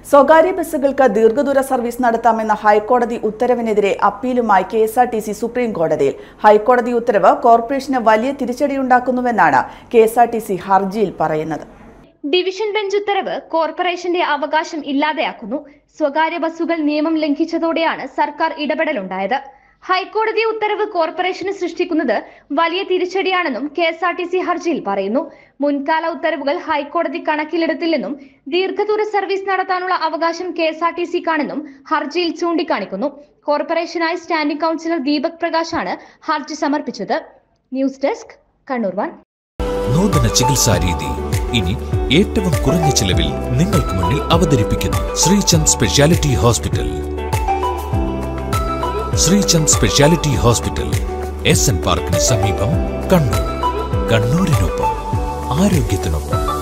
സ്വകാര്യ ബസ്സുകൾക്ക് ദീർഘദൂര സർവീസ് നടത്താമെന്ന ഹൈക്കോടതി ഉത്തരവിനെതിരെ അപ്പീലുമായി K S R T C supreme കോടതിയിൽ ഹൈക്കോടതി ഉത്തരവ് കോർപ്പറേഷന് വലിയ തിരിച്ചടിയുണ്ടാക്കുന്നുവെന്നാണ് K S R T C ഹർജിയിൽ പറയുന്നത് ഡിവിഷൻ ബെഞ്ച് ഉത്തരവ് കോർപ്പറേഷന്റെ അവകാശം ഇല്ലാതെയാക്കുന്നു സ്വകാര്യ ബസ്സുകൾ നിയമം ലംഘിച്ചതോടെയാണ് സർക്കാർ ഇടപെടലുണ്ടായത് ഹൈക്കോടതി ഉത്തരവ് കോർപ്പറേഷന് സൃഷ്ടിക്കുന്നത് വലിയ തിരിച്ചടിയാണെന്നും K S R T C ഹർജിയിൽ പറയുന്നു മുൻകാല ഉത്തരവുകൾ ഹൈക്കോടതി കണക്കിലെടുത്തില്ലെന്നും ദീർഘദൂര സർവീസ് നടത്താനുള്ള അവകാശം കെ എസ് ആർ ടി സിക്കാണെന്നും ഹർജിയിൽ ചൂണ്ടിക്കാണിക്കുന്നു കോർപ്പറേഷനായി സ്റ്റാൻഡിംഗ് കൗൺസിലർ ദീപക് പ്രകാശാണ് ഹർജി സമർപ്പിച്ചത് ന്യൂസ് ഡെസ്ക് കണ്ണൂർ വൺ നൂതന ചികിത്സാ രീതി ഇനി ഏറ്റവും കുറഞ്ഞ ചിലവിൽ നിങ്ങൾക്ക് മുന്നിൽ അവതരിപ്പിക്കുന്നു Sreechand speciality hospital Sreechand speciality hospital S N പാർക്കിന് സമീപം കണ്ണൂർ കണ്ണൂരിനൊപ്പം ആരോഗ്യത്തിനൊപ്പം